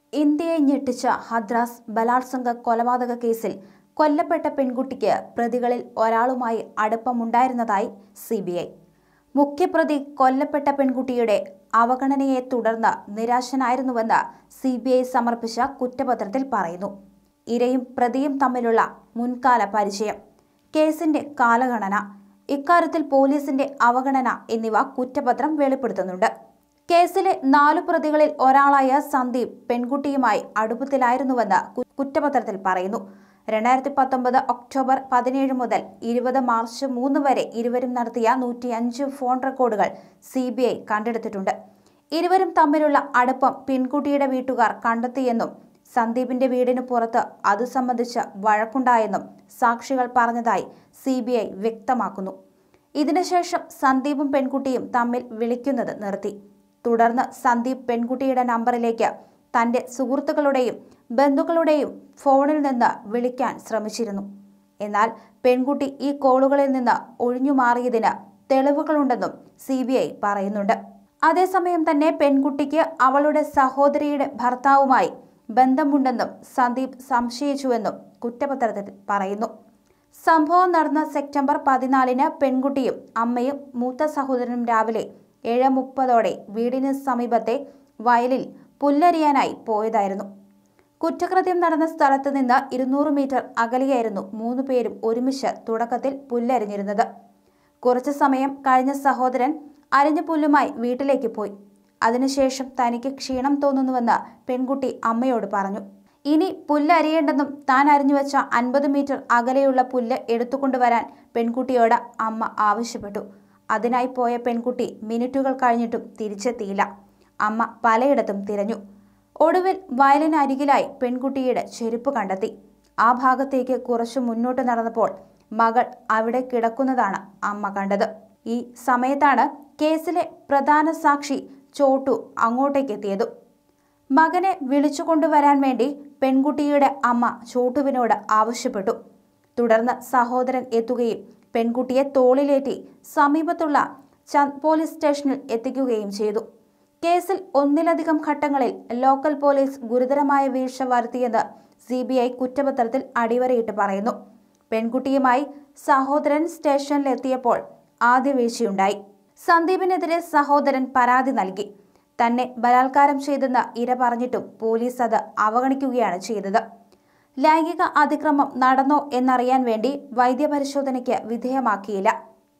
ഇന്ത്യയെ ഞെട്ടിച്ച ഹദ്രാസ് ബലാത്സംഗ കൊലപാതക കേസിൽ കൊല്ലപ്പെട്ട പെൺകുട്ടിക്ക് പ്രതികളിൽ ഒരാളുമായി അടുപ്പമുണ്ടായിരുന്നതായി സി ബി ഐ മുഖ്യപ്രതി കൊല്ലപ്പെട്ട പെൺകുട്ടിയുടെ അവഗണനയെ തുടർന്ന് നിരാശനായിരുന്നുവെന്ന് സി ബി ഐ സമർപ്പിച്ച കുറ്റപത്രത്തിൽ പറയുന്നു ഇരയും പ്രതിയും തമ്മിലുള്ള മുൻകാല പരിചയം കേസിന്റെ കാലഗണന ഇക്കാര്യത്തിൽ പോലീസിന്റെ അവഗണന എന്നിവ കുറ്റപത്രം വെളിപ്പെടുത്തുന്നുണ്ട് കേസിലെ നാലു പ്രതികളിൽ ഒരാളായ സന്ദീപ് പെൺകുട്ടിയുമായി അടുപ്പത്തിലായിരുന്നുവെന്ന് കു- കുറ്റപത്രത്തിൽ പറയുന്നു രണ്ടായിരത്തി പത്തൊമ്പത് ഒക്ടോബർ പതിനേഴ് മുതൽ ഇരുപത് മാർച്ച് മൂന്ന് വരെ ഇരുവരും നടത്തിയ നൂറ്റിയഞ്ച് ഫോൺ റെക്കോർഡുകൾ സി ബി ഐ കണ്ടെടുത്തിട്ടുണ്ട് ഇരുവരും തമ്മിലുള്ള അടുപ്പം പെൺകുട്ടിയുടെ വീട്ടുകാർ കണ്ടെത്തിയെന്നും സന്ദീപിന്റെ വീടിന് പുറത്ത് അത് സംബന്ധിച്ച് വഴക്കുണ്ടായെന്നും സാക്ഷികൾ പറഞ്ഞതായി സി ബി ഐ വ്യക്തമാക്കുന്നു ഇതിനുശേഷം സന്ദീപും പെൺകുട്ടിയും തമ്മിൽ വിളിക്കുന്നത് നിർത്തി തുടർന്ന് സന്ദീപ് പെൺകുട്ടിയുടെ നമ്പറിലേക്ക് തന്റെ സുഹൃത്തുക്കളുടെയും ബന്ധുക്കളുടെയും ഫോണിൽ നിന്ന് വിളിക്കാൻ ശ്രമിച്ചിരുന്നു എന്നാൽ പെൺകുട്ടി ഈ കോളുകളിൽ നിന്ന് ഒഴിഞ്ഞു മാറിയതിന് തെളിവുകളുണ്ടെന്നും സി ബി ഐ പറയുന്നുണ്ട് അതേസമയം തന്നെ പെൺകുട്ടിക്ക് അവളുടെ സഹോദരിയുടെ ഭർത്താവുമായി ബന്ധമുണ്ടെന്നും സന്ദീപ് സംശയിച്ചുവെന്നും കുറ്റപത്രത്തിൽ പറയുന്നു സംഭവം നടന്ന സെപ്റ്റംബർ പതിനാലിന് പെൺകുട്ടിയും അമ്മയും മൂത്ത സഹോദരനും രാവിലെ ഏഴ് മുപ്പതോടെ വീടിന് സമീപത്തെ വയലിൽ പുല്ലരിയാനായി പോയതായിരുന്നു കുറ്റകൃത്യം നടന്ന സ്ഥലത്ത് നിന്ന് ഇരുന്നൂറ് മീറ്റർ അകലെയായിരുന്നു മൂന്ന് പേരും ഒരുമിച്ച് തുടക്കത്തിൽ പുല്ലരിഞ്ഞിരുന്നത് കുറച്ചു സമയം കഴിഞ്ഞ സഹോദരൻ അരിഞ്ഞ പുല്ലുമായി വീട്ടിലേക്ക് പോയി അതിനുശേഷം തനിക്ക് ക്ഷീണം തോന്നുന്നുവെന്ന് പെൺകുട്ടി അമ്മയോട് പറഞ്ഞു ഇനി പുല്ല് അരിയേണ്ടെന്നും താൻ അരിഞ്ഞു വെച്ച അൻപത് മീറ്റർ അകലെയുള്ള പുല്ല് എടുത്തുകൊണ്ടുവരാൻ പെൺകുട്ടിയോട് അമ്മ ആവശ്യപ്പെട്ടു അതിനായി പോയ പെൺകുട്ടി മിനിറ്റുകൾ കഴിഞ്ഞിട്ടും തിരിച്ചെത്തിയില്ല അമ്മ പലയിടത്തും തിരഞ്ഞു ഒടുവിൽ വയലിനരികിലായി പെൺകുട്ടിയുടെ ചെരുപ്പ് കണ്ടെത്തി ആ ഭാഗത്തേക്ക് കുറച്ചു മുന്നോട്ട് നടന്നപ്പോൾ മകൾ അവിടെ കിടക്കുന്നതാണ് അമ്മ കണ്ടത് ഈ സമയത്താണ് കേസിലെ പ്രധാന സാക്ഷി ചോട്ടു അങ്ങോട്ടേക്ക് എത്തിയത് മകനെ വിളിച്ചു കൊണ്ടുവരാൻ വേണ്ടി പെൺകുട്ടിയുടെ അമ്മ ചോട്ടുവിനോട് ആവശ്യപ്പെട്ടു തുടർന്ന് സഹോദരൻ എത്തുകയും പെൺകുട്ടിയെ തോളിലേറ്റി സമീപത്തുള്ള ചന്ദ് പോലീസ് സ്റ്റേഷനിൽ എത്തിക്കുകയും ചെയ്തു കേസിൽ ഒന്നിലധികം ഘട്ടങ്ങളിൽ ലോക്കൽ പോലീസ് ഗുരുതരമായ വീഴ്ച വരുത്തിയെന്ന് സി ബി ഐ കുറ്റപത്രത്തിൽ അടിവരയിട്ട് പറയുന്നു പെൺകുട്ടിയുമായി സഹോദരൻ സ്റ്റേഷനിലെത്തിയപ്പോൾ ആദ്യ വീഴ്ചയുണ്ടായി സന്ദീപിനെതിരെ സഹോദരൻ പരാതി നൽകി തന്നെ ബലാത്കാരം ചെയ്തെന്ന് ഇര പറഞ്ഞിട്ടും പോലീസ് അത് അവഗണിക്കുകയാണ് ചെയ്തത് ലൈംഗിക അതിക്രമം നടന്നോ എന്നറിയാൻ വേണ്ടി വൈദ്യപരിശോധനയ്ക്ക് വിധേയമാക്കിയില്ല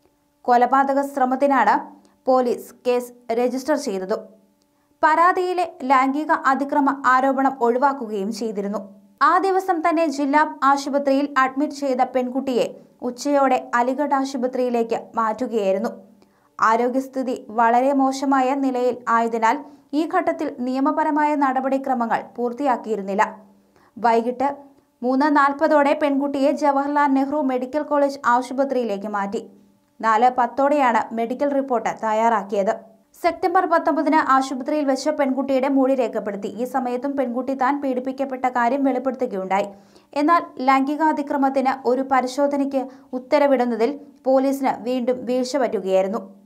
കൊലപാതക ശ്രമത്തിനാണ് പോലീസ് കേസ് രജിസ്റ്റർ ചെയ്തത് പരാതിയിലെ ലൈംഗിക അതിക്രമ ആരോപണം ഒഴിവാക്കുകയും ചെയ്തിരുന്നു ആ ദിവസം തന്നെ ജില്ലാ ആശുപത്രിയിൽ അഡ്മിറ്റ് ചെയ്ത പെൺകുട്ടിയെ ഉച്ചയോടെ അലിഗഡ് ആശുപത്രിയിലേക്ക് മാറ്റുകയായിരുന്നു ആരോഗ്യസ്ഥിതി വളരെ മോശമായ നിലയിൽ ആയതിനാൽ ഈ ഘട്ടത്തിൽ നിയമപരമായ നടപടിക്രമങ്ങൾ പൂർത്തിയാക്കിയിരുന്നില്ല വൈകിട്ട് മൂന്ന് നാൽപ്പതോടെ പെൺകുട്ടിയെ ജവഹർലാൽ നെഹ്റു മെഡിക്കൽ കോളേജ് ആശുപത്രിയിലേക്ക് മാറ്റി നാല് പത്തോടെയാണ് മെഡിക്കൽ റിപ്പോർട്ട് തയ്യാറാക്കിയത് സെപ്റ്റംബർ പത്തൊമ്പതിന് ആശുപത്രിയിൽ വെച്ച് പെൺകുട്ടിയുടെ മൊഴി രേഖപ്പെടുത്തി ഈ സമയത്തും പെൺകുട്ടി താൻ പീഡിപ്പിക്കപ്പെട്ട കാര്യം വെളിപ്പെടുത്തുകയുണ്ടായി എന്നാൽ ലൈംഗികാതിക്രമത്തിന് ഒരു പരിശോധനയ്ക്ക് ഉത്തരവിടുന്നതിൽ പോലീസിന് വീണ്ടും വീഴ്ച പറ്റുകയായിരുന്നു